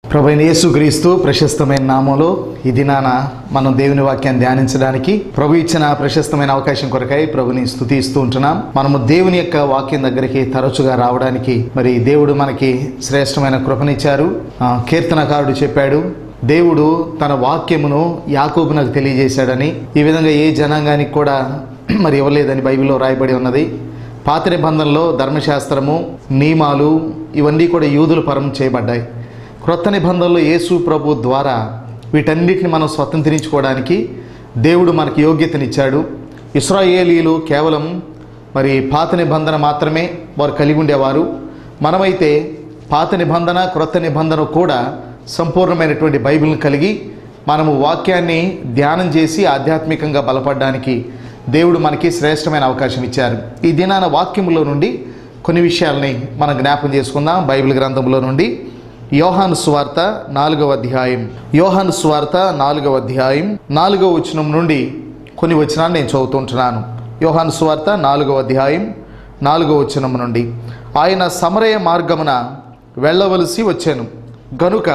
ప్రభు అయిన యేసుక్రీస్తు ప్రశస్తమైన నామంలో ఈ దినాన మనం దేవుని వాక్యాన్ని ధ్యానించడానికి ప్రభు ఇచ్చిన ప్రశస్తమైన అవకాశం కొరకై ప్రభుని స్తుతిస్తూ ఉంటున్నాం మనము దేవుని యొక్క వాక్యం దగ్గరికి తరచుగా రావడానికి మరి దేవుడు మనకి శ్రేష్టమైన కృపనిచ్చారు ఆ, కీర్తనకారుడు చెప్పాడు దేవుడు తన వాక్యమును యాకోబునకు తెలియజేశాడని ఈ విధంగా ఏ జనాంగానికి కూడా మరి ఇవ్వలేదని బైబిల్లో రాయబడి ఉన్నది పాత నిబంధనలో ధర్మశాస్త్రము నియమాలు ఇవన్నీ కూడా యూదుల పరం చేయబడ్డాయి క్రొత్త నిబంధనలో యేసు ప్రభు ద్వారా వీటన్నిటిని మనం స్వతంత్రించుకోవడానికి దేవుడు మనకి యోగ్యతనిచ్చాడు ఇస్రాయేలీలు కేవలం మరి పాత నిబంధన మాత్రమే వారు కలిగి ఉండేవారు మనమైతే పాత నిబంధన క్రొత్త నిబంధన కూడా సంపూర్ణమైనటువంటి బైబిల్ని కలిగి మనము వాక్యాన్ని ధ్యానం చేసి ఆధ్యాత్మికంగా బలపడడానికి దేవుడు మనకి శ్రేష్టమైన అవకాశం ఇచ్చారు ఈ దినాన వాక్యములో నుండి కొన్ని విషయాల్ని మనం జ్ఞాపం చేసుకుందాం బైబిల్ గ్రంథంలో నుండి యోహాను సువార్త నాలుగవ అధ్యాయం యోహాను సువార్త నాలుగవ అధ్యాయం నాలుగవ వచనం నుండి కొన్ని వచనాలు నేను చదువుతుంటున్నాను యోహాను సువార్త నాలుగవ అధ్యాయం నాలుగవ వచనం నుండి ఆయన సమరయ మార్గమున వెళ్ళవలసి వచ్చాను గనుక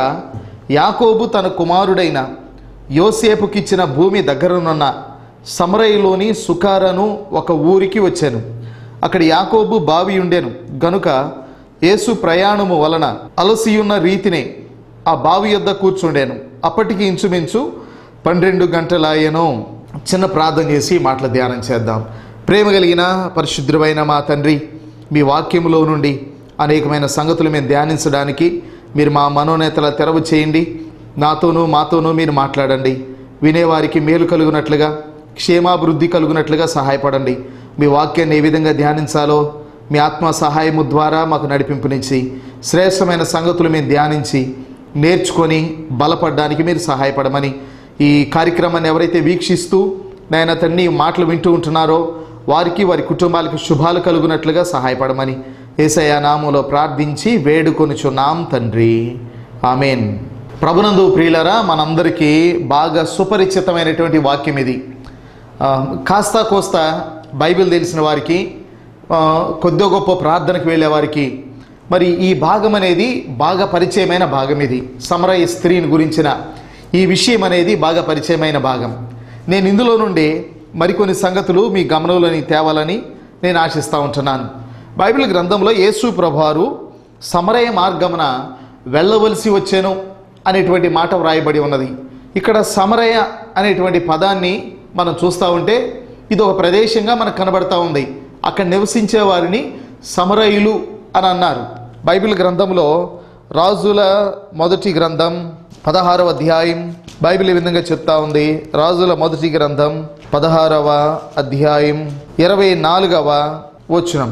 యాకోబు తన కుమారుడైన యోసేపుకిచ్చిన భూమి దగ్గరనున్న సమరయలోని సుకారను ఒక ఊరికి వచ్చాను అక్కడ యాకోబు బావి ఉండెను గనుక యేసు ప్రయాణము వలన అలసియున్న రీతినే ఆ బావి యొద్ద కూర్చుండెను అప్పటికి ఇంచుమించు పన్నెండు గంటలాయను చిన్న ప్రార్థన చేసి మాటల ధ్యానం చేద్దాం ప్రేమ కలిగిన పరిశుద్ధమైన మా తండ్రి మీ వాక్యములో నుండి అనేకమైన సంగతులు మేము ధ్యానించడానికి మీరు మా మనోనేతల తెరవు చేయండి నాతోనూ మాతోనూ మీరు మాట్లాడండి వినేవారికి మేలు కలుగునట్లుగా క్షేమాభివృద్ధి కలుగునట్లుగా సహాయపడండి మీ వాక్యాన్ని ఏ విధంగా ధ్యానించాలో మీ ఆత్మ సహాయము ద్వారా మాకు నడిపింపునిచ్చి శ్రేష్టమైన సంగతులు మేము ధ్యానించి నేర్చుకొని బలపడడానికి మీరు సహాయపడమని ఈ కార్యక్రమాన్ని ఎవరైతే వీక్షిస్తూ నాయన తండ్రి ఈ మాటలు వింటూ ఉంటున్నారో వారికి వారి కుటుంబాలకు శుభాలు కలుగునట్లుగా సహాయపడమని ఏసయ నామంలో ప్రార్థించి వేడుకొనుచున్నాం తండ్రి ఆమెన్ ప్రభునందు ప్రియులరా మనందరికీ బాగా సుపరిచితమైనటువంటి వాక్యం ఇది ఆ, కాస్త కోస్త బైబిల్ తెలిసిన వారికి ఆ, కొద్ది గొప్ప ప్రార్థనకు వెళ్ళే వారికి మరి ఈ భాగం అనేది బాగా పరిచయమైన భాగం ఇది సమరయ స్త్రీని గురించిన ఈ విషయం అనేది బాగా పరిచయమైన భాగం నేను ఇందులో నుండి మరికొన్ని సంగతులు మీ గమనంలోని తేవాలని నేను ఆశిస్తూ ఉంటున్నాను బైబిల్ గ్రంథంలో యేసు ప్రభువారు సమరయ మార్గమున వెళ్ళవలసి వచ్చాను అనేటువంటి మాట వ్రాయబడి ఉన్నది ఇక్కడ సమరయ అనేటువంటి పదాన్ని మనం చూస్తూ ఉంటే ఇది ఒక ప్రదేశంగా మనకు కనబడతా ఉంది అక్కడ నివసించే వారిని సమరయులు అని అన్నారు బైబిల్ గ్రంథంలో రాజుల మొదటి గ్రంథం పదహారవ అధ్యాయం బైబిల్ ఈ విధంగా చెప్తా ఉంది రాజుల మొదటి గ్రంథం పదహారవ అధ్యాయం ఇరవై నాలుగవ వచనం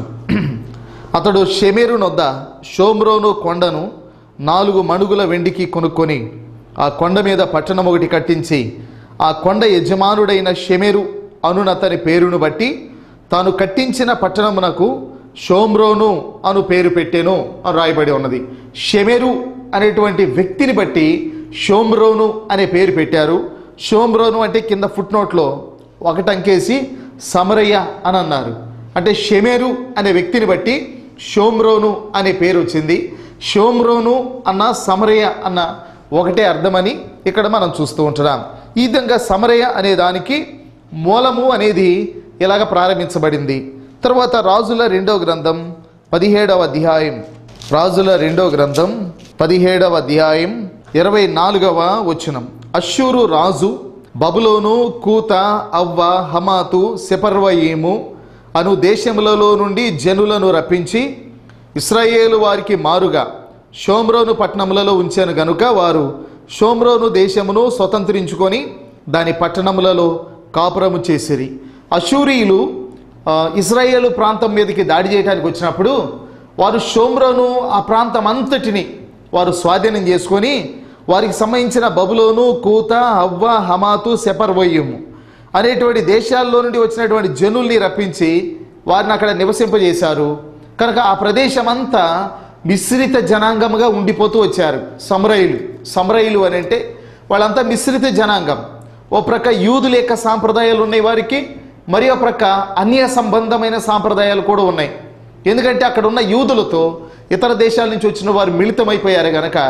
అతడు షెమెరు నొద్ద షోమ్రోను కొండను నాలుగు మణుగుల వెండికి కొనుక్కొని ఆ కొండ మీద పట్టణం ఒకటి కట్టించి ఆ కొండ యజమానుడైన షెమెరు అనునతని పేరును బట్టి తాను కట్టించిన పట్టణమునకు షోమ్రోను అను పేరు పెట్టెను అని రాయబడి ఉన్నది షెమెరు అనేటువంటి వ్యక్తిని బట్టి షోమ్రోను అనే పేరు పెట్టారు షోమ్రోను అంటే కింద ఫుట్ నోట్లో ఒకటంకేసి సమరయ్య అని అన్నారు అంటే షెమేరు అనే వ్యక్తిని బట్టి షోమ్రోను అనే పేరు వచ్చింది షోమ్రోను అన్న సమరయ్య అన్న ఒకటే అర్థమని ఇక్కడ మనం చూస్తూ ఉంటున్నాం ఈ విధంగా సమరయ్య అనే దానికి మూలము అనేది ఇలాగ ప్రారంభించబడింది తర్వాత రాజుల రెండవ గ్రంథం పదిహేడవ అధ్యాయం రాజుల రెండవ గ్రంథం పదిహేడవ అధ్యాయం ఇరవై నాలుగవ వచనం అశ్షూరు రాజు బబులోను కూత అవ్వ హమాతు సెపర్వయీము అను దేశములలో నుండి జనులను రప్పించి ఇస్రాయేలు వారికి మారుగా షోమ్రోను పట్టణములలో ఉంచాను గనుక వారు షోమ్రోను దేశమును స్వతంత్రించుకొని దాని పట్టణములలో కాపురము చేసిరి అశూరీయులు ఆ, ఇజ్రాయేలు ప్రాంతం మీదకి దాడి చేయడానికి వచ్చినప్పుడు వారు షోమ్రోను ఆ ప్రాంతం అంతటిని వారు స్వాధీనం చేసుకొని వారికి సంబంధించిన బబులోను కూత అవ్వ హమాతు సెపర్వయ్యము అనేటువంటి దేశాల్లో నుండి వచ్చినటువంటి జనుల్ని రప్పించి వారిని అక్కడ నివసింపజేశారు కనుక ఆ ప్రదేశం అంతా మిశ్రిత జనాంగముగా ఉండిపోతూ వచ్చారు సమరయులు సమరయులు అని అంటే వాళ్ళంతా మిశ్రిత జనాంగం ఓ ప్రక్క యూదుల యొక్క సాంప్రదాయాలు ఉన్నాయి వారికి మరి ఒక ప్రక్క అన్య సంబంధమైన సాంప్రదాయాలు కూడా ఉన్నాయి ఎందుకంటే అక్కడ ఉన్న యూదులతో ఇతర దేశాల నుంచి వచ్చిన వారు మిళితమైపోయారు గనక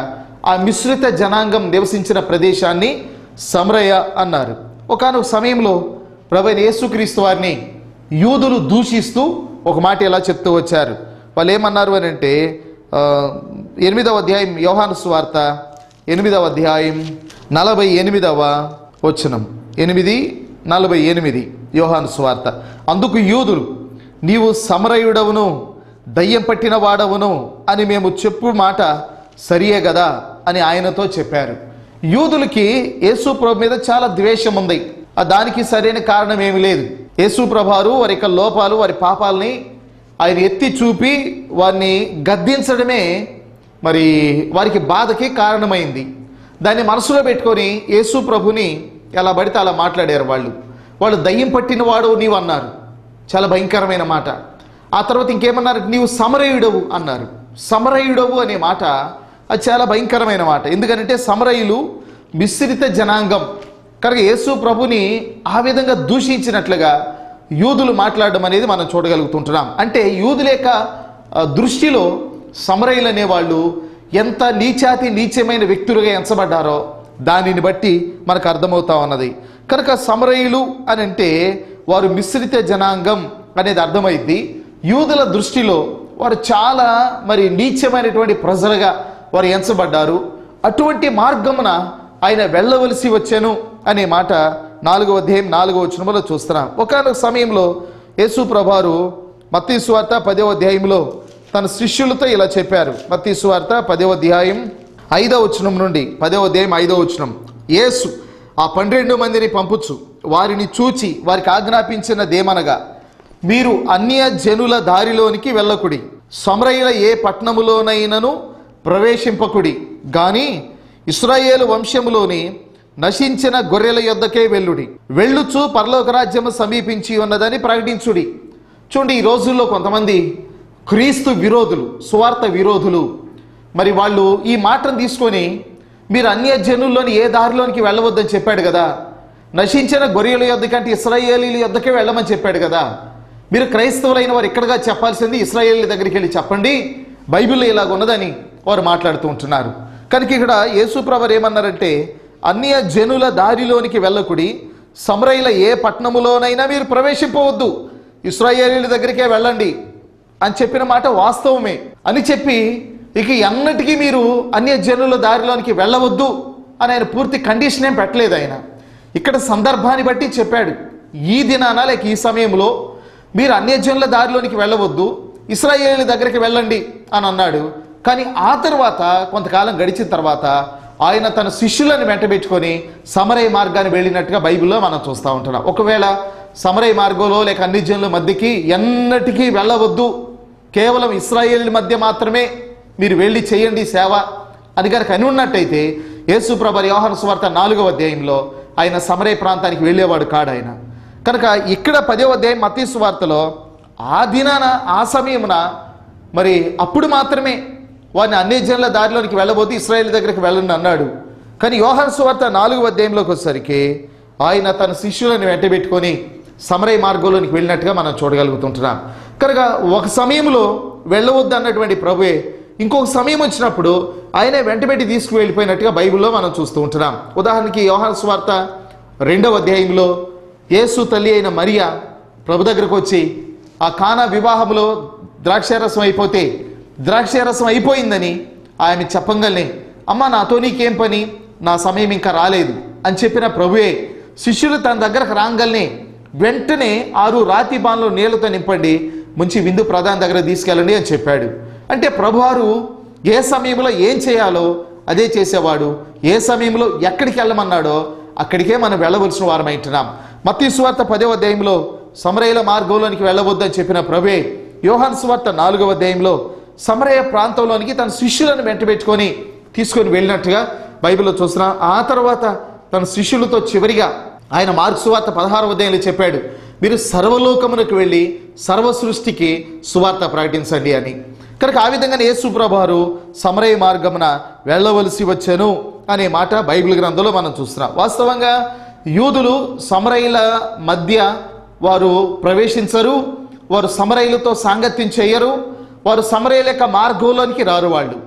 ఆ మిశ్రిత జనాంగం నివసించిన ప్రదేశాన్ని సమరయ అన్నారు ఒకనొక సమయంలో ప్రభు అయిన యేసుక్రీస్తు వారిని యూదులు దూషిస్తూ ఒక మాట ఇలా చెప్తూ వచ్చారు వాళ్ళు ఏమన్నారు అని అంటే ఆ, ఎనిమిదవ అధ్యాయం యోహాను సువార్త ఎనిమిదవ అధ్యాయం నలభై ఎనిమిదవ వచనం ఎనిమిది నలభై ఎనిమిది యోహాను సువార్త అందుకు యూదులు నీవు సమరయుడవును దయ్యం పట్టిన వాడవును అని మేము చెప్పు మాట సరియే కదా అని ఆయనతో చెప్పారు యూదులకి యేసు ప్రభు మీద చాలా ద్వేషం ఉంది ఆ దానికి సరైన కారణం ఏమీ లేదు యేసు ప్రభారు వారి యొక్క లోపాలు వారి పాపాలని ఆయన ఎత్తి చూపి వారిని గద్దించడమే మరి వారికి బాధకి కారణమైంది దాన్ని మనసులో పెట్టుకొని యేసు ప్రభుని ఎలా పడితే అలా మాట్లాడారు వాళ్ళు వాళ్ళు దయ్యం పట్టిన వాడు నీవు అన్నారు చాలా భయంకరమైన మాట ఆ తర్వాత ఇంకేమన్నారు నీవు సమరయుడవు అన్నారు సమరయుడవు అనే మాట అది చాలా భయంకరమైన మాట ఎందుకంటే సమరయులు మిశ్రిత జనాంగం కనుక యేసు ప్రభుని ఆ విధంగా దూషించినట్లుగా యూదులు మాట్లాడడం అనేది మనం చూడగలుగుతుంటున్నాం అంటే యూదుల యొక్క ఆ, దృష్టిలో సమరయులు అనేవాళ్ళు ఎంత నీచాతి నీచమైన వ్యక్తులుగా ఎంచబడ్డారో దానిని బట్టి మనకు అర్థమవుతా ఉన్నది కనుక సమరయులు అని అంటే వారు మిశ్రిత జనాంగం అనేది అర్థమైంది యూదుల దృష్టిలో వారు చాలా మరి నీచమైనటువంటి ప్రజలుగా వారు ఎంచబడ్డారు అటువంటి మార్గమున ఆయన వెళ్ళవలసి వచ్చాను అనే మాట నాలుగవ అధ్యాయం నాలుగవ వచనంలో చూస్తున్నాం ఒకనొక సమయంలో యేసు ప్రభారు మత్తీ సువార్త పదవ అధ్యాయంలో తన శిష్యులతో ఇలా చెప్పారు మత్తీ సువార్త పదవ అధ్యాయం ఐదవ వచనం నుండి పదవ అధ్యాయం ఐదవ వచనం యేసు ఆ పన్నెండు మందిని పంపుచు వారిని చూచి వారికి ఆజ్ఞాపించినదేమనగా మీరు అన్య జనుల దారిలోనికి వెళ్ళకుడి సమరయుల ఏ పట్టణములోనైనను ప్రవేశింపకుడి గాని ఇస్రాయేలు వంశములోని నశించిన గొర్రెల యొద్దకే వెళ్ళుడి వెళ్ళుచు పరలోక రాజ్యము సమీపించి ఉన్నదని ప్రకటించుడి చూడండి ఈ రోజుల్లో కొంతమంది క్రీస్తు విరోధులు సువార్త విరోధులు మరి వాళ్ళు ఈ మాటను తీసుకొని మీరు అన్య జనుల్లోని ఏ దారిలోనికి వెళ్ళవద్దని చెప్పాడు కదా నశించిన గొర్రెల యొద్ద కంటే ఇస్రాయేలీల యొద్దకే వెళ్ళమని చెప్పాడు కదా మీరు క్రైస్తవులైన వారు ఇక్కడగా చెప్పాల్సింది ఇస్రాయేల్ దగ్గరికి వెళ్ళి చెప్పండి బైబిల్లో ఇలాగ ఉన్నదని వారు మాట్లాడుతూ ఉంటున్నారు కనుక ఇక్కడ యేసుప్రభర్ ఏమన్నారంటే అన్య జనుల దారిలోనికి వెళ్ళకుడి సమరయుల ఏ పట్టణములోనైనా మీరు ప్రవేశింపవద్దు ఇస్రాయేలీల దగ్గరికే వెళ్ళండి అని చెప్పిన మాట వాస్తవమే అని చెప్పి ఇక ఎన్నటికీ మీరు అన్య జనుల దారిలోనికి వెళ్ళవద్దు అని ఆయన పూర్తి కండిషన్ ఏం పెట్టలేదు ఆయన ఇక్కడ సందర్భాన్ని బట్టి చెప్పాడు ఈ దినాన లేక ఈ సమయంలో మీరు అన్య జనుల దారిలోనికి వెళ్ళవద్దు ఇస్రాయేలీల దగ్గరికి వెళ్ళండి అని అన్నాడు కానీ ఆ తర్వాత కొంతకాలం గడిచిన తర్వాత ఆయన తన శిష్యులను వెంటబెట్టుకొని సమరయ మార్గాన్ని వెళ్ళినట్టుగా బైబిల్లో మనం చూస్తూ ఉంటున్నాం ఒకవేళ సమరయ మార్గంలో లేక అన్ని జనుల మధ్యకి ఎన్నటికీ వెళ్ళవద్దు కేవలం ఇస్రాయేల్ మధ్య మాత్రమే మీరు వెళ్ళి చేయండి సేవ అని కనుక అని ఉన్నట్టయితే యేసుప్రభర్ యోహాను సువార్త నాలుగవ అధ్యాయంలో ఆయన సమరయ ప్రాంతానికి వెళ్ళేవాడు కాడు ఆయన కనుక ఇక్కడ పదవ అధ్యాయం మతీ సువార్తలో ఆ దినాన ఆ సమయమున మరి అప్పుడు మాత్రమే వారిని అన్ని జనుల దారిలోనికి వెళ్ళబోతే ఇస్రాయేల్ దగ్గరికి వెళ్ళండి అన్నాడు కానీ యోహాను సువార్త నాలుగవ అధ్యాయంలోకి వచ్చేసరికి ఆయన తన శిష్యులను వెంటబెట్టుకొని సమరయ మార్గంలోనికి వెళ్ళినట్టుగా మనం చూడగలుగుతుంటున్నాం కనుక ఒక సమయంలో వెళ్ళవద్దు అన్నటువంటి ప్రభువే ఇంకొక సమయం వచ్చినప్పుడు ఆయనే వెంటబెట్టి తీసుకువెళ్ళిపోయినట్టుగా బైబిల్లో మనం చూస్తూ ఉంటున్నాం ఉదాహరణకి యోహాను సువార్త రెండవ అధ్యాయంలో యేసు తల్లి అయిన మరియా ప్రభు దగ్గరకు వచ్చి ఆ కానా వివాహంలో ద్రాక్షారసం అయిపోతే ద్రాక్షారసం అయిపోయిందని ఆమె చెప్పంగానే అమ్మ నాతో నీకేం పని నా సమయం ఇంకా రాలేదు అని చెప్పిన ప్రభువే శిష్యులు తన దగ్గరకు రాగానే వెంటనే ఆరు రాతి బాన్లో నీళ్లతో నింపండి ముంచి విందు ప్రధాన దగ్గర తీసుకెళ్ళండి అని చెప్పాడు అంటే ప్రభువారు ఏ సమయంలో ఏం చేయాలో అదే చేసేవాడు ఏ సమయంలో ఎక్కడికి వెళ్ళమన్నాడో అక్కడికే మనం వెళ్ళవలసిన వారమైంటున్నాం మత్తీ సువార్త పదవ అధ్యాయంలో సమరయుల మార్గంలోనికి వెళ్ళవద్దని చెప్పిన ప్రభే యోహాన్ సువార్త నాలుగవ అధ్యాయంలో సమరయ ప్రాంతంలోనికి తన శిష్యులను వెంటబెట్టుకొని తీసుకొని వెళ్ళినట్టుగా బైబిల్లో చూస్తున్నాం ఆ తర్వాత తన శిష్యులతో చివరిగా ఆయన మార్కు సువార్త పదహారవ అధ్యాయంలో చెప్పాడు మీరు సర్వలోకమునకు వెళ్ళి సర్వ సృష్టికి సువార్త ప్రకటించండి అని కనుక ఆ విధంగానే యేసు ప్రభువారు సమరయ మార్గమున వెళ్ళవలసి వచ్చాను అనే మాట బైబిల్ గ్రంథంలో మనం చూస్తున్నాం వాస్తవంగా యూదులు సమరయుల మధ్య వారు ప్రవేశించరు వారు సమరయులతో సాంగత్యం చేయరు వారు సమరయుల యొక్క మార్గంలోనికి రారు వాళ్ళు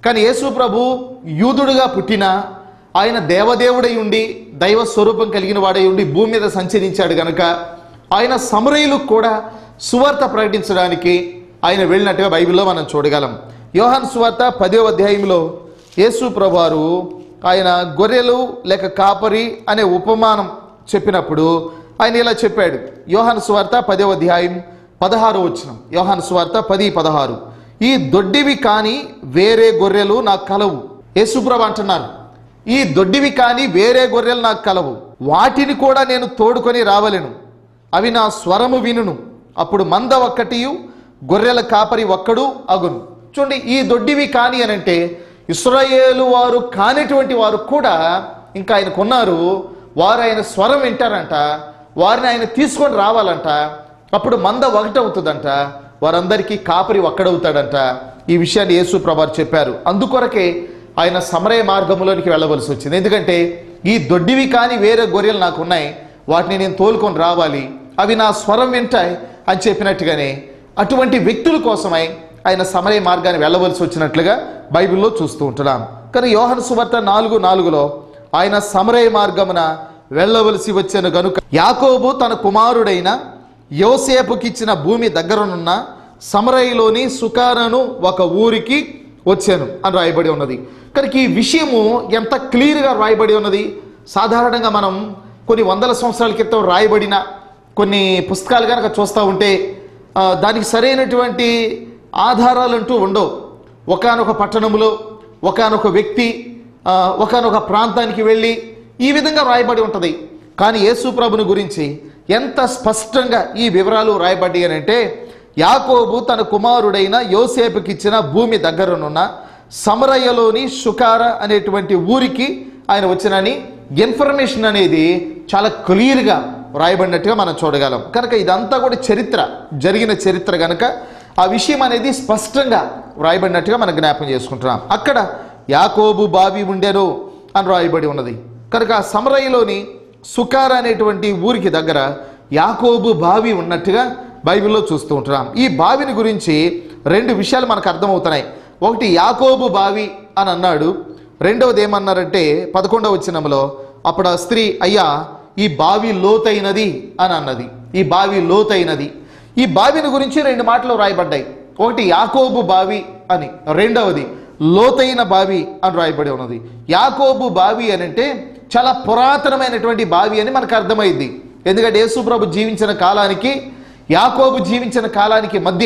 కానీ యేసు ప్రభు యూదుడుగా పుట్టిన ఆయన దేవదేవుడై ఉండి దైవ స్వరూపం కలిగిన వాడై ఉండి భూమి మీద సంచరించాడు గనుక ఆయన సమరయులకు కూడా సువార్త ప్రకటించడానికి ఆయన వెళ్ళినట్టుగా బైబిల్లో మనం చూడగలం యోహాన్ సువార్త పదో అధ్యాయంలో యేసు ప్రభువారు ఆయన గొర్రెలు లేక కాపరి అనే ఉపమానం చెప్పినప్పుడు ఆయన ఇలా చెప్పాడు యోహాను సువార్త పదో అధ్యాయం పదహారు వచనం యోహాను సువార్త పది పదహారు ఈ దొడ్డివి కాని వేరే గొర్రెలు నాకు కలవు యేసుప్రభు అంటున్నారు ఈ దొడ్డివి కాని వేరే గొర్రెలు నాకు కలవు వాటిని కూడా నేను తోడుకొని రావలెను అవి నా స్వరము వినును అప్పుడు మంద ఒక్కటియు గొర్రెల కాపరి ఒక్కడు అగును చూడండి ఈ దొడ్డివి కాని అని అంటే ఇస్రాయేలు వారు కానిటువంటి వారు కూడా ఇంకా ఆయనకున్నారు వారు ఆయన స్వరం వింటారంట వారిని ఆయన తీసుకొని రావాలంట అప్పుడు మంద ఒకటవుతుందంట వారందరికీ కాపరి ఒక్కడవుతాడంట ఈ విషయాన్ని యేసు ప్రభారు చెప్పారు అందుకొరకే ఆయన సమరయ మార్గంలోనికి వెళ్ళవలసి వచ్చింది ఎందుకంటే ఈ దొడ్డివి కాని వేరే గొర్రెలు నాకు ఉన్నాయి వాటిని నేను తోలుకొని రావాలి అవి నా స్వరం వింటాయి అని చెప్పినట్టుగానే అటువంటి వ్యక్తుల కోసమై ఆయన సమరయ మార్గాన్ని వెళ్ళవలసి వచ్చినట్లుగా బైబిల్లో చూస్తూ ఉంటున్నాం కానీ యోహన్ సువార్త నాలుగు నాలుగులో ఆయన సమరయ మార్గమున వెళ్ళవలసి వచ్చాను గనుక యాకోబు తన కుమారుడైన యోసేపుకిచ్చిన భూమి దగ్గరనున్న సమరయలోని సుకారను ఒక ఊరికి వచ్చాను అని రాయబడి ఉన్నది కనుక ఈ విషయము ఎంత క్లియర్గా రాయబడి ఉన్నది సాధారణంగా మనం కొన్ని వందల సంవత్సరాల క్రితం రాయబడిన కొన్ని పుస్తకాలు కనుక చూస్తూ ఉంటే ఆ, దానికి సరైనటువంటి ఆధారాలంటూ ఉండవు ఒకానొక పట్టణంలో ఒకానొక వ్యక్తి ఆ, ఒకానొక ప్రాంతానికి వెళ్ళి ఈ విధంగా రాయబడి ఉంటుంది కానీ యేసు ప్రభుని గురించి ఎంత స్పష్టంగా ఈ వివరాలు రాయబడి అని అంటే యాకోబు తన కుమారుడైన యోసేపుకిచ్చిన భూమి దగ్గరనున్న సమరయ్యలోని షుకార అనేటువంటి ఊరికి ఆయన వచ్చినని ఇన్ఫర్మేషన్ అనేది చాలా క్లియర్గా రాయబడినట్టుగా మనం చూడగలం కనుక ఇదంతా కూడా చరిత్ర జరిగిన చరిత్ర కనుక ఆ విషయం అనేది స్పష్టంగా రాయబడినట్టుగా మనం జ్ఞాపకం చేసుకుంటున్నాం అక్కడ యాకోబు బావి ఉండెను అని రాయబడి ఉన్నది కనుక ఆ సమరయ్యలోని సుకార అనేటువంటి ఊరికి దగ్గర యాకోబు బావి ఉన్నట్టుగా బైబిల్లో చూస్తూ ఉంటున్నాం ఈ బావిని గురించి రెండు విషయాలు మనకు అర్థమవుతున్నాయి ఒకటి యాకోబు బావి అని అన్నాడు రెండవది ఏమన్నారంటే పదకొండవ వచనంలో అప్పుడు ఆ స్త్రీ అయ్యా ఈ బావి లోతైనది అని అన్నది ఈ బావి లోతైనది ఈ బావిని గురించి రెండు మాటలు రాయబడ్డాయి ఒకటి యాకోబు బావి అని రెండవది లోతైన బావి అని రాయబడి ఉన్నది యాకోబు బావి అని అంటే చాలా పురాతనమైనటువంటి బావి అని మనకు అర్థమైంది ఎందుకంటే యేసుప్రభు జీవించిన కాలానికి యాకోబు జీవించిన కాలానికి మధ్య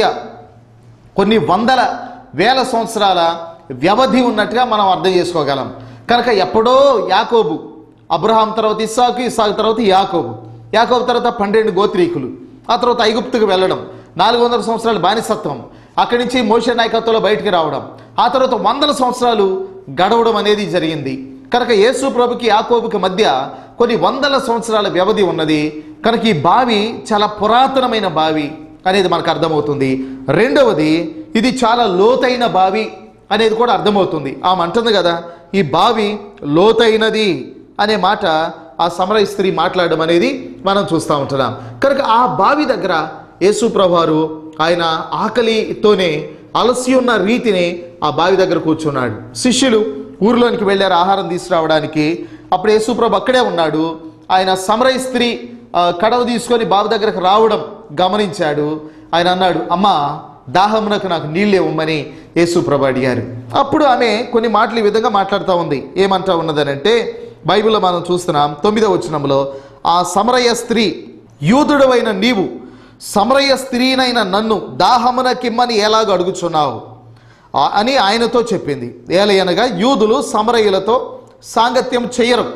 కొన్ని వందల వేల సంవత్సరాల వ్యవధి ఉన్నట్టుగా మనం అర్థం చేసుకోగలం కనుక ఎప్పుడో యాకోబు అబ్రహాం తర్వాత ఇస్సాకు ఇస్సాకు తర్వాత యాకోబు యాకోబు తర్వాత పన్నెండు గోత్రీకులు ఆ తర్వాత ఐగుప్తుకు వెళ్ళడం నాలుగు వందల సంవత్సరాల బానిసత్వం అక్కడి నుంచి మోషే నాయకత్వంలో బయటికి రావడం ఆ తర్వాత వందల సంవత్సరాలు గడవడం అనేది జరిగింది కనుక యేసు ప్రభుకి యాకోబుకి మధ్య కొన్ని వందల సంవత్సరాల వ్యవధి ఉన్నది కనుక ఈ బావి చాలా పురాతనమైన బావి అనేది మనకు అర్థమవుతుంది రెండవది ఇది చాలా లోతైన బావి అనేది కూడా అర్థమవుతుంది ఆమె అంటుంది కదా ఈ బావి లోతైనది అనే మాట ఆ సమర స్త్రీ మాట్లాడడం అనేది మనం చూస్తూ ఉంటున్నాం కనుక ఆ బావి దగ్గర యేసు ప్రభువారు ఆయన ఆకలితోనే అలసి ఉన్న రీతిని ఆ బావి దగ్గర కూర్చున్నాడు శిష్యులు ఊరిలోనికి వెళ్ళారు ఆహారం తీసుకురావడానికి అప్పుడు యేసుప్రభు అక్కడే ఉన్నాడు ఆయన సమరయ స్త్రీ ఆ, కడవ తీసుకొని బావి దగ్గరకు రావడం గమనించాడు ఆయన అన్నాడు అమ్మా దాహమునకు నాకు నీళ్ళు ఇవ్వమని యేసుప్రభు అడిగారు అప్పుడు ఆమె కొన్ని మాటలు ఈ విధంగా మాట్లాడుతూ ఉంది ఏమంటా ఉన్నదనంటే బైబిల్లో మనం చూస్తున్నాం తొమ్మిదవ వచనంలో ఆ సమరయ స్త్రీ యూదుడవైన నీవు సమరయ స్త్రీనైన నన్ను దాహమునకిమ్మని ఎలాగ అడుగుచున్నావు ఆ- అని ఆయనతో చెప్పింది ఏలయనగా యూదులు సమరయులతో సాంగత్యం చేయరు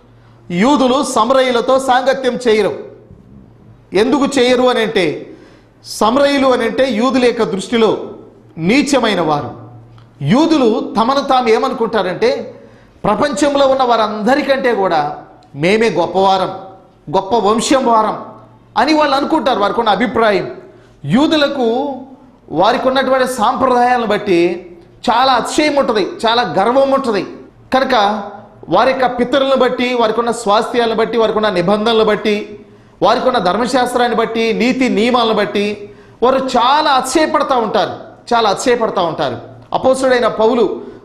యూదులు సమరయులతో సాంగత్యం చేయరు ఎందుకు చేయరు అని అంటే సమరయులు అని అంటే యూదుల యొక్క దృష్టిలో నీచమైన వారు యూదులు తమను తాము ఏమనుకుంటారంటే ప్రపంచంలో ఉన్న వారందరికంటే కూడా మేమే గొప్పవారం గొప్ప వంశం వారం అని వాళ్ళు అనుకుంటారు వారికి ఉన్న అభిప్రాయం యూదులకు వారికి ఉన్నటువంటి సాంప్రదాయాలను బట్టి చాలా అతిశయం ఉంటుంది చాలా గర్వం ఉంటుంది కనుక వారి యొక్క పితరులను బట్టి వారికి ఉన్న స్వాస్థ్యాలను బట్టి వారికి ఉన్న నిబంధనలను బట్టి వారికి ఉన్న ధర్మశాస్త్రాన్ని బట్టి నీతి నియమాలను బట్టి వారు చాలా అతిశయపడతా ఉంటారు చాలా అతిశయపడతా ఉంటారు అపోసుడైన పౌలు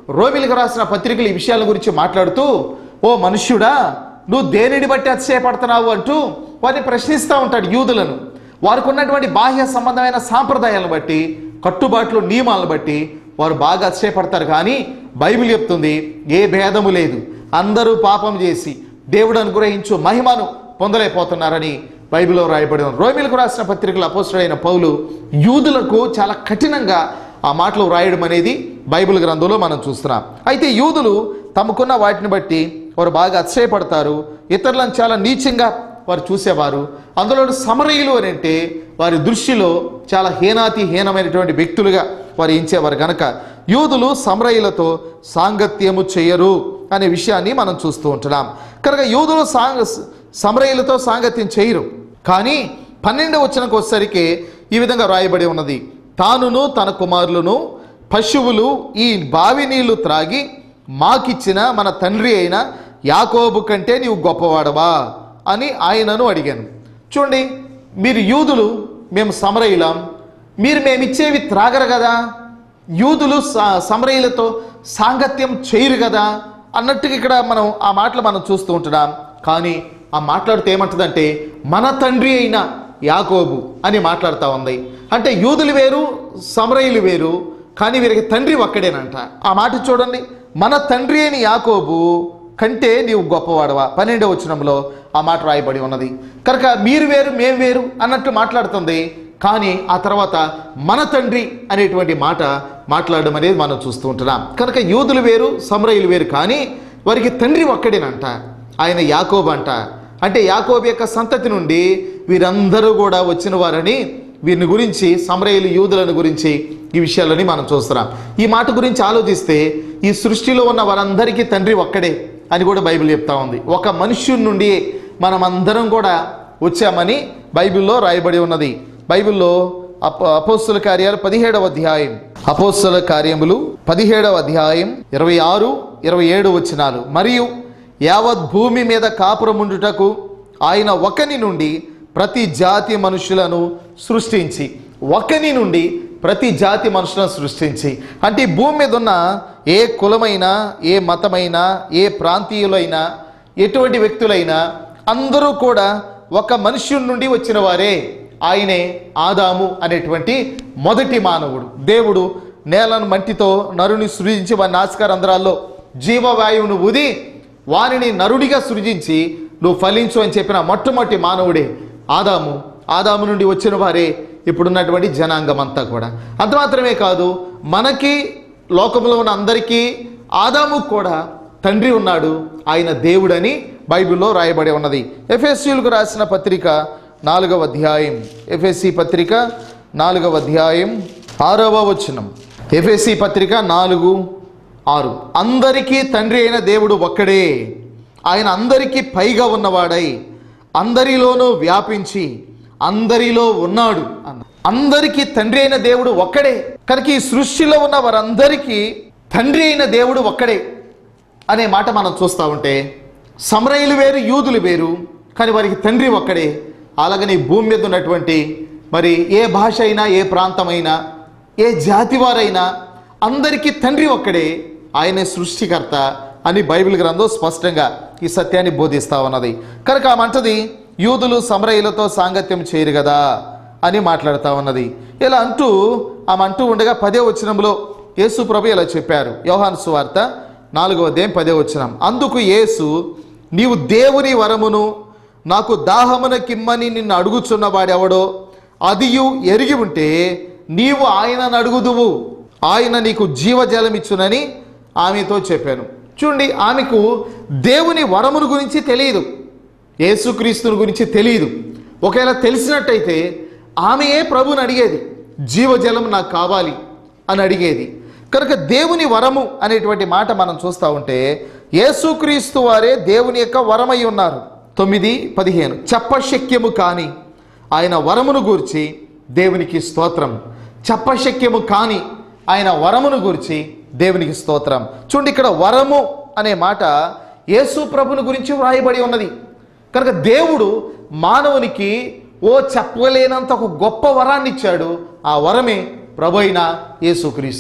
రోమిలకు రాసిన పత్రికలు ఈ విషయాల గురించి మాట్లాడుతూ ఓ మనుష్యుడా నువ్వు దేనిని బట్టి అతిశయపడుతున్నావు అంటూ వారిని ప్రశ్నిస్తూ ఉంటాడు యూదులను వారికి ఉన్నటువంటి బాహ్య సంబంధమైన సాంప్రదాయాలను బట్టి కట్టుబాట్లు నియమాలను బట్టి వారు బాగా అతిశయపడతారు కానీ బైబిల్ చెప్తుంది ఏ భేదము లేదు అందరూ పాపం చేసి దేవుడు అనుగ్రహించు మహిమను పొందలేకపోతున్నారని బైబిల్లో రాయబడి ఉంది రోమిలకు రాసిన పత్రికలు అపోస్తుడైన పౌలు యూదులకు చాలా కఠినంగా ఆ మాటలు రాయడం అనేది బైబిల్ గ్రంథంలో మనం చూస్తున్నాం అయితే యూదులు తమకున్న వాటిని బట్టి వారు బాగా అతిశయపడతారు ఇతరులను చాలా నీచంగా వారు చూసేవారు అందులో సమరయులు అని అంటే వారి దృష్టిలో చాలా హీనాతి హీనమైనటువంటి వ్యక్తులుగా వారు ఎంచేవారు గనక యూదులు సమరయులతో సాంగత్యము చేయరు అనే విషయాన్ని మనం చూస్తూ ఉంటున్నాం కనుక యూదులు సాంగ సమరయులతో సాంగత్యం చేయరు కానీ పన్నెండవ వచనంకి వచ్చేసరికి ఈ విధంగా రాయబడి ఉన్నది తానును తన కుమారులను పశువులు ఈ బావి నీళ్లు త్రాగి మాకిచ్చిన మన తండ్రి అయిన యాకోబు కంటే నీవు గొప్పవాడవా అని ఆయనను అడిగాను చూడండి మీరు యూదులు మేము సమరయులం మీరు మేమిచ్చేవి త్రాగరు కదా యూదులు స- సమరయులతో సాంగత్యం చేయరు కదా అన్నట్టుగా ఇక్కడ మనం ఆ మాటలు మనం చూస్తూ ఉంటున్నాం కానీ ఆ మాట్లాడితే ఏమంటుందంటే మన తండ్రి అయిన యాకోబు అని మాట్లాడుతూ ఉంది అంటే యూదులు వేరు సమరయులు వేరు కానీ వీరికి తండ్రి ఒక్కడేనంట ఆ మాట చూడండి మన తండ్రి అయిన యాకోబు కంటే నీవు గొప్పవాడవా పన్నెండవ వచనంలో ఆ మాట రాయబడి ఉన్నది కనుక మీరు వేరు మేము వేరు అన్నట్టు మాట్లాడుతుంది కానీ ఆ తర్వాత మన తండ్రి అనేటువంటి మాట మాట్లాడడం అనేది మనం చూస్తూ ఉంటున్నాం కనుక యూదులు వేరు సమరయులు వేరు కానీ వారికి తండ్రి ఒక్కడేనంట ఆయన యాకోబు అంట అంటే యాకోబు యొక్క సంతతి నుండి వీరందరూ కూడా వచ్చిన వారని వీరిని గురించి సమరయులు యూదులను గురించి ఈ విషయాలని మనం చూస్తున్నాం ఈ మాట గురించి ఆలోచిస్తే ఈ సృష్టిలో ఉన్న వారందరికీ తండ్రి ఒక్కడే అని కూడా బైబిల్ చెప్తా ఉంది ఒక మనుష్యుడి నుండి మనం అందరం కూడా వచ్చామని బైబిల్లో రాయబడి ఉన్నది బైబిల్లో అప అపోస్తుల కార్యాలు పదిహేడవ అధ్యాయం అపోస్తుల కార్యములు పదిహేడవ అధ్యాయం ఇరవై ఆరు ఇరవై ఏడు వచ్చినాలు మరియు యావత్ భూమి మీద కాపురముండుటకు ఆయన ఒకని నుండి ప్రతి జాతి మనుషులను సృష్టించి ఒకని నుండి ప్రతి జాతి మనుషులను సృష్టించి అంటే ఈ భూమి మీద ఉన్న ఏ కులమైనా ఏ మతమైనా ఏ ప్రాంతీయులైనా ఎటువంటి వ్యక్తులైనా అందరూ కూడా ఒక మనుష్యుడి నుండి వచ్చిన వారే ఆయనే ఆదాము అనేటువంటి మొదటి మానవుడు దేవుడు నేలను మట్టితో నరుని సృజించి వారి నాసికారంధ్రాల్లో జీవవాయువును ఊది వానిని నరుడిగా సృజించి నువ్వు ఫలించు అని చెప్పిన మొట్టమొదటి మానవుడే ఆదాము ఆదాము నుండి వచ్చిన వారే ఇప్పుడున్నటువంటి జనాంగం అంతా కూడా అంత మాత్రమే కాదు మనకి లోకంలో ఉన్న అందరికీ ఆదాము కూడా తండ్రి ఉన్నాడు ఆయన దేవుడని బైబిల్లో రాయబడి ఉన్నది ఎఫ్ఎస్సీలకు రాసిన పత్రిక నాలుగవ అధ్యాయం ఎఫ్ఎస్సి పత్రిక నాలుగవ అధ్యాయం ఆరవ వచనం ఎఫ్ఎస్సి పత్రిక నాలుగు ఆరు అందరికీ తండ్రి అయిన దేవుడు ఒక్కడే ఆయన అందరికీ పైగా ఉన్నవాడై అందరిలోనూ వ్యాపించి అందరిలో ఉన్నాడు అన్న అందరికీ తండ్రి అయిన దేవుడు ఒక్కడే కనుక ఈ సృష్టిలో ఉన్న వారందరికీ తండ్రి అయిన దేవుడు ఒక్కడే అనే మాట మనం చూస్తూ ఉంటే సమరయులు వేరు యూదులు వేరు కానీ వారికి తండ్రి ఒక్కడే అలాగని ఈ భూమి మీద ఉన్నటువంటి మరి ఏ భాష అయినా ఏ ప్రాంతమైనా ఏ జాతి వారైనా అందరికీ తండ్రి ఒక్కడే ఆయనే సృష్టికర్త అని బైబిల్ గ్రంథం స్పష్టంగా ఈ సత్యాన్ని బోధిస్తా ఉన్నది కనుక ఆమంటది యూదులు సమరయులతో సాంగత్యం చేయరు కదా అని మాట్లాడుతూ ఉన్నది ఇలా అంటూ ఆమె అంటూ ఉండగా పదే వచనంలో యేసు ప్రభు ఇలా చెప్పారు యోహాను సువార్త నాలుగవ అధ్యాయం పదే వచనం అందుకు యేసు నీవు దేవుని వరమును నాకు దాహమున కిమ్మని నిన్ను అడుగుచున్నవాడెవడో అదియు ఎరిగి ఉంటే నీవు ఆయనను అడుగుదువు ఆయన నీకు జీవజలమిచ్చునని ఆమెతో చెప్పాను చూడండి ఆమెకు దేవుని వరమును గురించి తెలియదు యేసుక్రీస్తుని గురించి తెలియదు ఒకవేళ తెలిసినట్టయితే ఆమెయే ప్రభుని అడిగేది జీవజలం నాకు కావాలి అని అడిగేది కనుక దేవుని వరము అనేటువంటి మాట మనం చూస్తూ ఉంటే యేసుక్రీస్తు వారే దేవుని యొక్క వరమై ఉన్నారు తొమ్మిది పదిహేను చెప్పశక్యము కాని ఆయన వరమును గూర్చి దేవునికి స్తోత్రం చెప్పశక్యము కాని ఆయన వరమును గూర్చి దేవునికి స్తోత్రం చూడండి ఇక్కడ వరము అనే మాట యేసు ప్రభుని గురించి వ్రాయబడి ఉన్నది కనుక దేవుడు మానవునికి ఓ చెప్పలేనంత ఒక గొప్ప వరాన్ని ఇచ్చాడు ఆ వరమే ప్రభు అయిన యేసుక్రీస్తు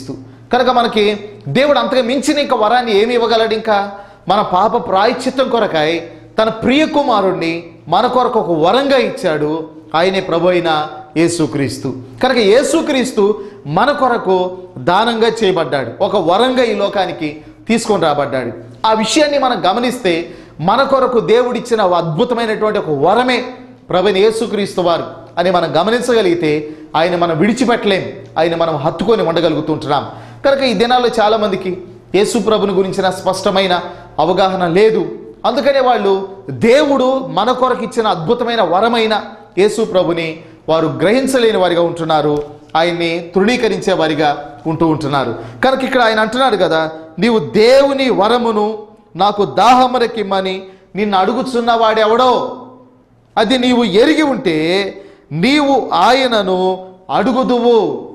కనుక మనకి దేవుడు అంతగా మించిన ఇంకా వరాన్ని ఏమి ఇవ్వగలడు ఇంకా మన పాప ప్రాయశ్చిత్తం కొరకాయ తన ప్రియ కుమారుణ్ణి మన కొరకు ఒక వరంగా ఇచ్చాడు ఆయనే ప్రభు అయిన యేసుక్రీస్తు కనుక యేసుక్రీస్తు మన కొరకు దానంగా చేయబడ్డాడు ఒక వరంగా ఈ లోకానికి తీసుకొని రాబడ్డాడు ఆ విషయాన్ని మనం గమనిస్తే మన కొరకు దేవుడిచ్చిన ఒక అద్భుతమైనటువంటి ఒక వరమే ప్రభుని యేసుక్రీస్తు వారు అని మనం గమనించగలిగితే ఆయన మనం విడిచిపెట్టలేం ఆయన మనం హత్తుకొని ఉండగలుగుతుంటున్నాం కనుక ఈ దినాల్లో చాలామందికి యేసు ప్రభుని గురించిన స్పష్టమైన అవగాహన లేదు అందుకనే వాళ్ళు దేవుడు మన కొరకు ఇచ్చిన అద్భుతమైన వరమైన యేసు ప్రభుని వారు గ్రహించలేని వారిగా ఉంటున్నారు ఆయన్ని తృణీకరించే వారిగా ఉంటూ ఉంటున్నారు కనుక ఇక్కడ ఆయన అంటున్నాడు కదా నీవు దేవుని వరమును నాకు దాహమరకిమ్మని నిన్ను అడుగుచున్న వాడెవడో అది నీవు ఎరిగి ఉంటే నీవు ఆయనను అడుగుదువు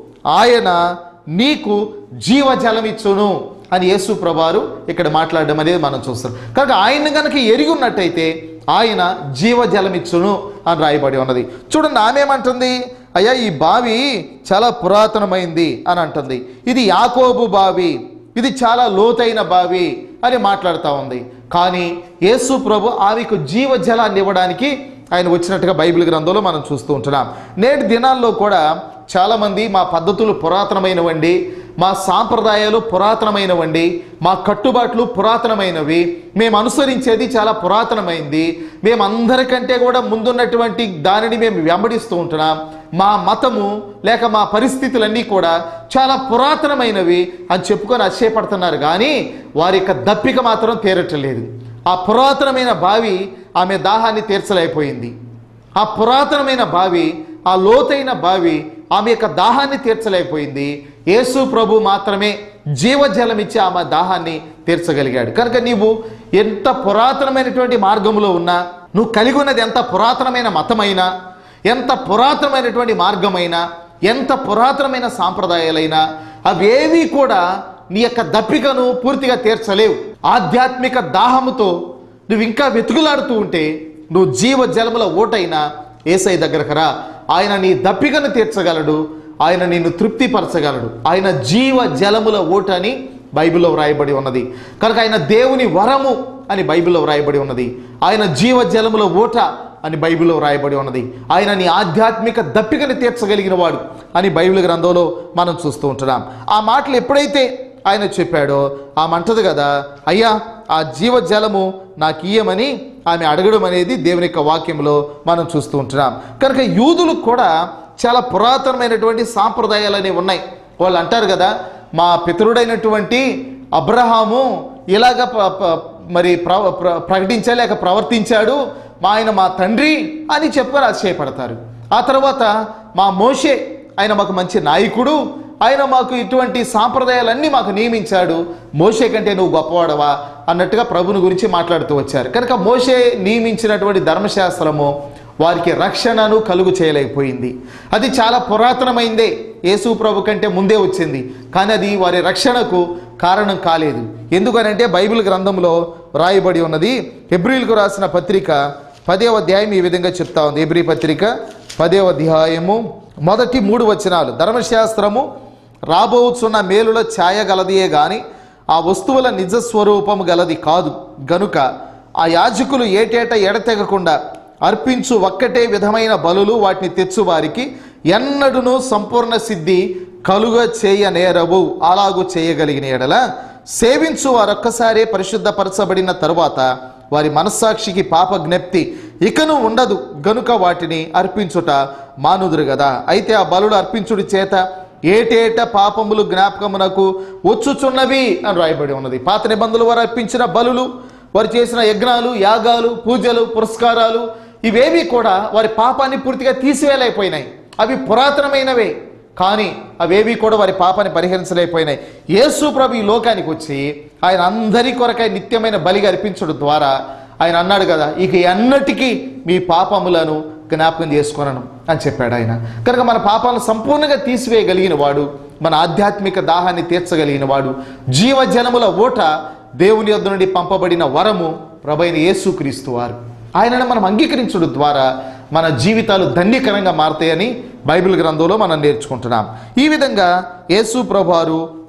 ఆయన నీకు జీవజలమిచ్చును అని యేసు ప్రభారు ఇక్కడ మాట్లాడడం అనేది మనం చూస్తాం కనుక ఆయన కనుక ఎరిగి ఉన్నట్టయితే ఆయన జీవజలమిచ్చును అని రాయబడి ఉన్నది చూడండి ఆమె ఏమంటుంది అయ్యా ఈ బావి చాలా పురాతనమైంది అని అంటుంది ఇది యాకోబు బావి ఇది చాలా లోతైన బావి అని మాట్లాడుతూ ఉంది కానీ యేసు ప్రభు ఆమెకు జీవజలాన్ని ఇవ్వడానికి ఆయన వచ్చినట్టుగా బైబిల్ గ్రంథంలో మనం చూస్తూ ఉంటున్నాం నేటి దినాల్లో కూడా చాలామంది మా పద్ధతులు పురాతనమైనవండి మా సాంప్రదాయాలు పురాతనమైనవండి మా కట్టుబాట్లు పురాతనమైనవి మేము అనుసరించేది చాలా పురాతనమైంది మేము అందరికంటే కూడా ముందున్నటువంటి దానిని మేము వెంబడిస్తూ ఉంటున్నాం మా మతము లేక మా పరిస్థితులన్నీ కూడా చాలా పురాతనమైనవి అని చెప్పుకొని అక్షయపడుతున్నారు కానీ వారి యొక్క దప్పిక మాత్రం తీరట్లేదు ఆ పురాతనమైన బావి ఆమె దాహాన్ని తీర్చలేకపోయింది ఆ పురాతనమైన బావి ఆ లోతైన బావి ఆమె యొక్క దాహాన్ని తీర్చలేకపోయింది యేసు ప్రభు మాత్రమే జీవజలం ఇచ్చి ఆమె దాహాన్ని తీర్చగలిగాడు కనుక నీవు ఎంత పురాతనమైనటువంటి మార్గంలో ఉన్నా నువ్వు కలిగి ఉన్నది ఎంత పురాతనమైన మతమైనా ఎంత పురాతనమైనటువంటి మార్గమైనా ఎంత పురాతనమైన సాంప్రదాయాలైనా అవేవి కూడా నీ యొక్క దప్పికను పూర్తిగా తీర్చలేవు ఆధ్యాత్మిక దాహముతో నువ్వు ఇంకా వెతుకులాడుతూ ఉంటే నువ్వు జీవ జలముల ఓటైన ఏసై దగ్గరకు రా ఆయన నీ దప్పికను తీర్చగలడు ఆయన నిన్ను తృప్తిపరచగలడు ఆయన జీవ జలముల ఓట అని బైబిల్లో వ్రాయబడి ఉన్నది కనుక ఆయన దేవుని వరము అని బైబిల్లో వ్రాయబడి ఉన్నది ఆయన జీవ జలముల ఓట అని బైబిల్లో వ్రాయబడి ఉన్నది ఆయన నీ ఆధ్యాత్మిక దప్పికను తీర్చగలిగిన వాడు అని బైబిల్ గ్రంథంలో మనం చూస్తూ ఉంటున్నాం ఆ మాటలు ఎప్పుడైతే ఆయన చెప్పాడో ఆమె అంటది కదా అయ్యా ఆ జీవజలము నాకు ఇయ్యమని ఆమె అడగడం అనేది దేవుని యొక్క వాక్యంలో మనం చూస్తూ ఉంటున్నాం కనుక యూదులకు కూడా చాలా పురాతనమైనటువంటి సాంప్రదాయాలు అనేవి ఉన్నాయి వాళ్ళు అంటారు కదా మా పితరుడైనటువంటి అబ్రహాము ఇలాగ ప- ప- మరి ప్ర ప్ర- ప్రకటించా లేక ప్రవర్తించాడు మా ఆయన మా తండ్రి అని చెప్పుకొని ఆశ్చర్యపడతారు ఆ తర్వాత మా మోషే ఆయన మాకు మంచి నాయకుడు ఆయన మాకు ఇటువంటి సాంప్రదాయాలన్నీ మాకు నియమించాడు మోషే కంటే నువ్వు గొప్పవాడవా అన్నట్టుగా ప్రభుని గురించి మాట్లాడుతూ వచ్చారు కనుక మోషే నియమించినటువంటి ధర్మశాస్త్రము వారికి రక్షణను కలుగు చేయలేకపోయింది అది చాలా పురాతనమైందే యేసు ప్రభు కంటే ముందే వచ్చింది కానీ అది వారి రక్షణకు కారణం కాలేదు ఎందుకనంటే బైబిల్ గ్రంథంలో రాయబడి ఉన్నది ఎబ్రిల్కు రాసిన పత్రిక పదేవ అధ్యాయం ఈ విధంగా చెప్తా ఉంది ఎబ్రి పత్రిక పదేవ అధ్యాయము మొదటి మూడు వచనాలు ధర్మశాస్త్రము రాబోచున్న మేలుల ఛాయ గలదియే గాని ఆ వస్తువుల నిజ స్వరూపము గలది కాదు గనుక ఆ యాజకులు ఏటేట ఎడతెగకుండా అర్పించు ఒక్కటే విధమైన బలులు వాటిని తెచ్చు వారికి ఎన్నడును సంపూర్ణ సిద్ధి కలుగ చేయనేరవు అలాగు చేయగలిగిన ఎడల సేవించు వారొక్కసారే పరిశుద్ధపరచబడిన తరువాత వారి మనస్సాక్షికి పాప జ్ఞప్తి ఇకను ఉండదు గనుక వాటిని అర్పించుట మానుదురు కదా అయితే ఆ బలుడు అర్పించుడి చేత ఏటేట పాపములు జ్ఞాపకమునకు వచ్చుచున్నవి అని రాయబడి ఉన్నది పాత నిబంధనలు వారు అర్పించిన బలులు వారు చేసిన యజ్ఞాలు యాగాలు పూజలు పురస్కారాలు ఇవేవి కూడా వారి పాపాన్ని పూర్తిగా తీసివేయలేకపోయినాయి అవి పురాతనమైనవే కానీ అవేవి కూడా వారి పాపాన్ని పరిహరించలేకపోయినాయి యేసు ప్రభు ఈ లోకానికి వచ్చి ఆయన అందరి కొరకై నిత్యమైన బలిగా అర్పించడం ద్వారా ఆయన అన్నాడు కదా ఇక ఎన్నటికీ మీ పాపములను జ్ఞాపకం చేసుకొనను అని చెప్పాడు ఆయన కనుక మన పాపాలను సంపూర్ణంగా తీసివేయగలిగిన వాడు మన ఆధ్యాత్మిక దాహాన్ని తీర్చగలిగిన వాడు జీవజనముల ఓట దేవుని యొద్ద నుండి పంపబడిన వరము ప్రభైన యేసుక్రీస్తు వారు ఆయనను మనం అంగీకరించడం ద్వారా మన జీవితాలు ధన్యకరంగా మారతాయని బైబిల్ గ్రంథంలో మనం నేర్చుకుంటున్నాం ఈ విధంగా యేసు ప్రభువారు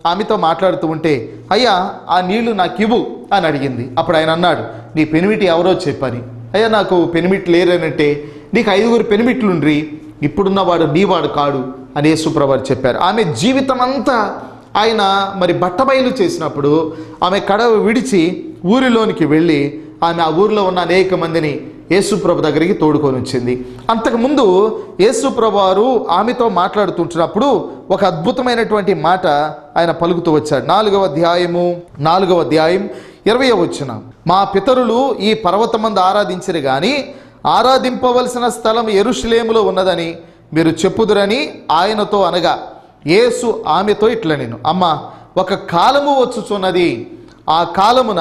ఆమెతో మాట్లాడుతూ ఉంటే అయ్యా ఆ నీళ్లు నాకు ఇవ్వు అని అడిగింది అప్పుడు ఆయన అన్నాడు నీ పెనిమిటి ఎవరో చెప్పని అయ్యా నాకు పెనిమిటి లేరనంటే నీకు ఐదుగురు పెనిమిట్లుండ్రి ఇప్పుడున్నవాడు నీవాడు కాడు అని యేసుప్రభు చెప్పారు ఆమె జీవితం అంతా ఆయన మరి బట్టబయలు చేసినప్పుడు ఆమె కడవ విడిచి ఊరిలోనికి వెళ్ళి ఆమె ఆ ఊరిలో ఉన్న అనేక మందిని యేసుప్రభు దగ్గరికి తోడుకొని వచ్చింది అంతకుముందు యేసుప్రభు వారు ఆమెతో మాట్లాడుతుంటున్నప్పుడు ఒక అద్భుతమైనటువంటి మాట ఆయన పలుకుతూ వచ్చాడు నాలుగవ అధ్యాయము నాలుగవ అధ్యాయం ఇరవై వచ్చిన మా పితరులు ఈ పర్వతమందు ఆరాధించరు గాని ఆరాధింపవలసిన స్థలం ఎరుషులేములో ఉన్నదని మీరు చెప్పుదురని ఆయనతో అనగా యేసు ఆమెతో ఇట్లా నేను అమ్మ ఒక కాలము వచ్చుచున్నది ఆ కాలమున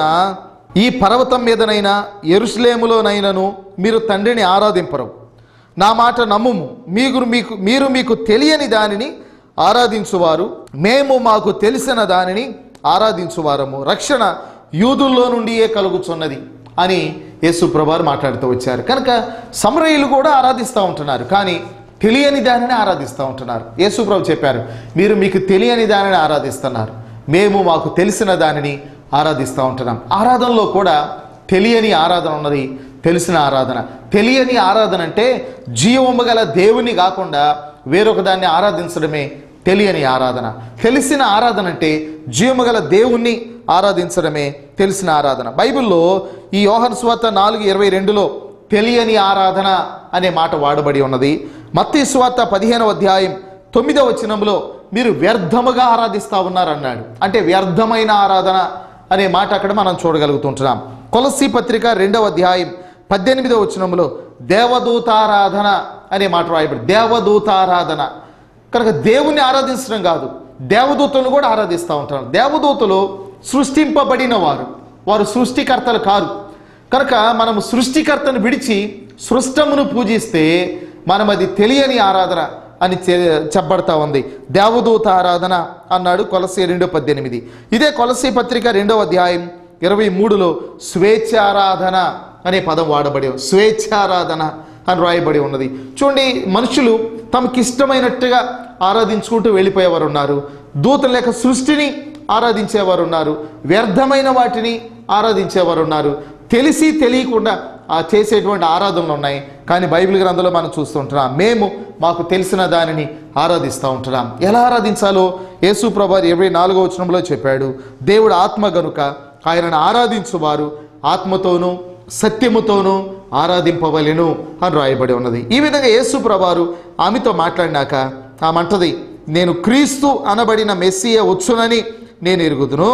ఈ పర్వతం మీదనైనా ఎరుసలేములోనైనను మీరు తండ్రిని ఆరాధింపరు నా మాట నమ్ముము మీరు మీకు మీరు మీకు తెలియని దానిని ఆరాధించువారు మేము మాకు తెలిసిన దానిని ఆరాధించువారము రక్షణ యూదుల్లో నుండియే కలుగుచున్నది అని యేసు ప్రభారు మాట్లాడుతూ వచ్చారు కనుక సమరయులు కూడా ఆరాధిస్తూ ఉంటున్నారు కానీ తెలియని దానిని ఆరాధిస్తూ ఉంటున్నారు యేసు ప్రభు చెప్పారు మీరు మీకు తెలియని దానిని ఆరాధిస్తున్నారు మేము మాకు తెలిసిన దానిని ఆరాధిస్తూ ఉంటున్నాం ఆరాధనలో కూడా తెలియని ఆరాధన ఉన్నది తెలిసిన ఆరాధన తెలియని ఆరాధన అంటే జీవము గల దేవుని కాకుండా వేరొక దాన్ని ఆరాధించడమే తెలియని ఆరాధన తెలిసిన ఆరాధన అంటే జీవము గల దేవుణ్ణి ఆరాధించడమే తెలిసిన ఆరాధన బైబిల్లో ఈ యోహన్ స్వాత నాలుగు ఇరవై రెండులో తెలియని ఆరాధన అనే మాట వాడబడి ఉన్నది మత్తి స్వార్త పదిహేనవ అధ్యాయం తొమ్మిదవ వచనంలో మీరు వ్యర్థముగా ఆరాధిస్తా ఉన్నారన్నాడు అంటే వ్యర్థమైన ఆరాధన అనే మాట అక్కడ మనం చూడగలుగుతుంటున్నాం కొలసి పత్రిక రెండవ అధ్యాయం పద్దెనిమిదవ వచనంలో దేవదూతారాధన అనే మాట రాయబడి దేవదూతారాధన కనుక దేవుణ్ణి ఆరాధించడం కాదు దేవదూతలను కూడా ఆరాధిస్తూ ఉంటారు దేవదూతలు సృష్టింపబడిన వారు వారు సృష్టికర్తలు కారు కనుక మనము సృష్టికర్తను విడిచి సృష్టమును పూజిస్తే మనం అది తెలియని ఆరాధన అని చె- చెప్పబడతా ఉంది దేవదూత ఆరాధన అన్నాడు కొలసి రెండో పద్దెనిమిది ఇదే కొలసి పత్రిక రెండవ అధ్యాయం ఇరవై మూడులో స్వేచ్ఛారాధన అనే పదం వాడబడి ఉంది. స్వేచ్ఛారాధన అని రాయబడి ఉన్నది చూడండి మనుషులు తమకి ఇష్టమైనట్టుగా ఆరాధించుకుంటూ వెళ్ళిపోయేవారు ఉన్నారు దూతల లేక సృష్టిని ఆరాధించేవారు ఉన్నారు వ్యర్థమైన వాటిని ఆరాధించేవారు ఉన్నారు తెలిసి తెలియకుండా ఆ చేసేటువంటి ఆరాధనలు ఉన్నాయి కానీ బైబిల్ గ్రంథంలో మనం చూస్తుంటున్నాం మేము మాకు తెలిసిన దానిని ఆరాధిస్తూ ఉంటున్నాం ఎలా ఆరాధించాలో యేసు ప్రభా ఇరవై నాలుగో వచనంలో చెప్పాడు దేవుడు ఆత్మ గనుక ఆయనను ఆరాధించువారు ఆత్మతోనూ సత్యముతోనూ ఆరాధింపవలెను అని రాయబడి ఉన్నది ఈ విధంగా యేసు ప్రభారు ఆమెతో మాట్లాడినాక ఆమె అంటది నేను క్రీస్తు అనబడిన మెస్సియ వచ్చునని నేను ఎరుగుదును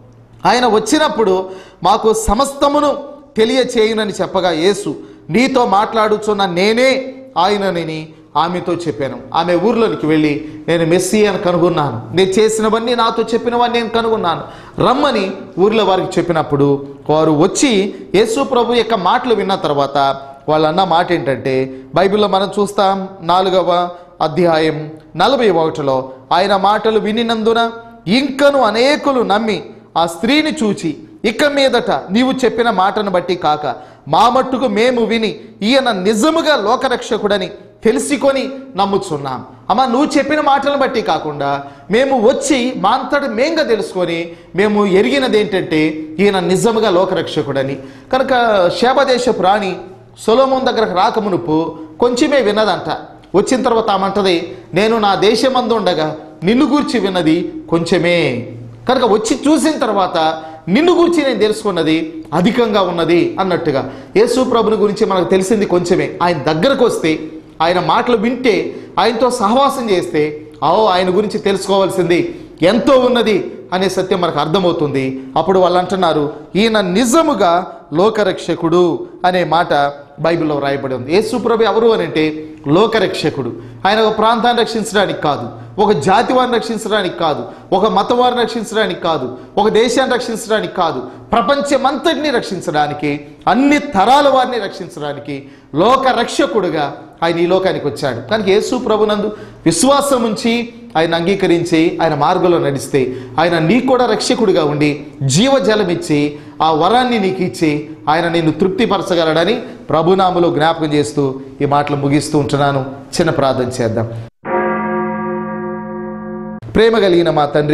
ఆయన వచ్చినప్పుడు మాకు సమస్తమును తెలియచేయునని చెప్పగా యేసు నీతో మాట్లాడుచున్న నేనే ఆయనని ఆమెతో చెప్పాను ఆమె ఊర్లోనికి వెళ్ళి నేను మెస్సీ అని కనుగొన్నాను నేను చేసినవన్నీ నాతో చెప్పినవన్నీ నేను కనుగొన్నాను రమ్మని ఊర్లో వారికి చెప్పినప్పుడు వారు వచ్చి యేసు ప్రభు యొక్క మాటలు విన్న తర్వాత వాళ్ళు అన్న మాట ఏంటంటే బైబిల్లో మనం చూస్తాం నాలుగవ అధ్యాయం నలభై ఒకటిలో ఆయన మాటలు వినినందున ఇంకను అనేకులు నమ్మి ఆ స్త్రీని చూచి ఇక మీదట నీవు చెప్పిన మాటను బట్టి కాక మా మట్టుకు మేము విని ఈయన నిజముగా లోకరక్షకుడని తెలుసుకొని నమ్ముచున్నాం అమ్మ నువ్వు చెప్పిన మాటలను బట్టి కాకుండా మేము వచ్చి మా అంతటి మేంగా తెలుసుకొని మేము ఎరిగినది ఏంటంటే ఈయన నిజముగా లోకరక్షకుడని కనుక శేబదేశ ప్రాణి సొలోమోన్ దగ్గరకు రాకమునుపు కొంచెమే విన్నదంట వచ్చిన తర్వాత ఆమంటది నేను నా దేశమందు ఉండగా నిన్ను గూర్చి విన్నది కొంచెమే కనుక వచ్చి చూసిన తర్వాత నిన్ను గురించి నేను తెలుసుకున్నది అధికంగా ఉన్నది అన్నట్టుగా యేసు ప్రభుని గురించి మనకు తెలిసింది కొంచెమే ఆయన దగ్గరకు వస్తే ఆయన మాటలు వింటే ఆయనతో సహవాసం చేస్తే ఓ ఆయన గురించి తెలుసుకోవాల్సింది ఎంతో ఉన్నది అనే సత్యం మనకు అర్థమవుతుంది అప్పుడు వాళ్ళు అంటున్నారు ఈయన నిజముగా లోకరక్షకుడు అనే మాట బైబిల్లో రాయబడి ఉంది యేసు ప్రభు ఎవరు అని అంటే లోకరక్షకుడు ఆయన ఒక ప్రాంతాన్ని రక్షించడానికి కాదు ఒక జాతి వారిని రక్షించడానికి కాదు ఒక మతం వారిని రక్షించడానికి కాదు ఒక దేశాన్ని రక్షించడానికి కాదు ప్రపంచమంతటిని రక్షించడానికి అన్ని తరాల వారిని రక్షించడానికి లోక రక్షకుడుగా ఆయన ఈ లోకానికి వచ్చాడు కనుక యేసు ప్రభునందు విశ్వాసం ఉంచి ఆయన అంగీకరించి ఆయన మార్గంలో నడిస్తే ఆయన నీకు కూడా రక్షకుడిగా ఉండి జీవజలం ఇచ్చి ఆ వరాన్ని నీకు ఇచ్చి ఆయన నిన్ను తృప్తిపరచగలడని ప్రభునామలో జ్ఞాపకం చేస్తూ ఈ మాటలు ముగిస్తూ ఉంటున్నాను చిన్న ప్రార్థన చేద్దాం ప్రేమ కలిగిన మా తండ్రి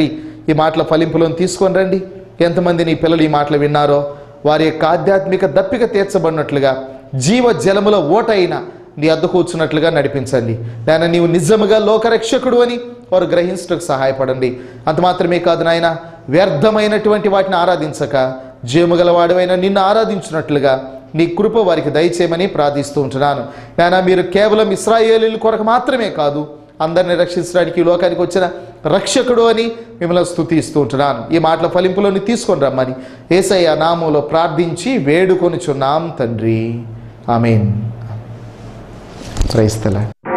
ఈ మాటల ఫలింపులను తీసుకొని రండి ఎంతమంది నీ పిల్లలు ఈ మాటలు విన్నారో వారి యొక్క ఆధ్యాత్మిక దప్పిక తీర్చబడినట్లుగా జీవ జలముల ఓట అయిన నీ అద్దు కూర్చున్నట్లుగా నడిపించండి నాయన నీవు నిజముగా లోకరక్షకుడు అని వారు గ్రహించడానికి సహాయపడండి అంత మాత్రమే కాదు నాయన వ్యర్థమైనటువంటి వాటిని ఆరాధించక జీవముగల వాడివైన నిన్ను ఆరాధించినట్లుగా నీ కృప వారికి దయచేయమని ప్రార్థిస్తూ ఉంటున్నాను నాయన మీరు కేవలం ఇస్రాయేలీల కొరకు మాత్రమే కాదు అందరిని రక్షించడానికి ఈ లోకానికి వచ్చిన రక్షకుడు అని మిమ్మల్ని స్తుతిస్తూ ఉంటున్నాను ఈ మాటల ఫలింపులోని తీసుకొని రమ్మని ఏసయ్య నామంలో ప్రార్థించి వేడుకొనిచున్నాం తండ్రి ఆమెన్ క్రైస్తల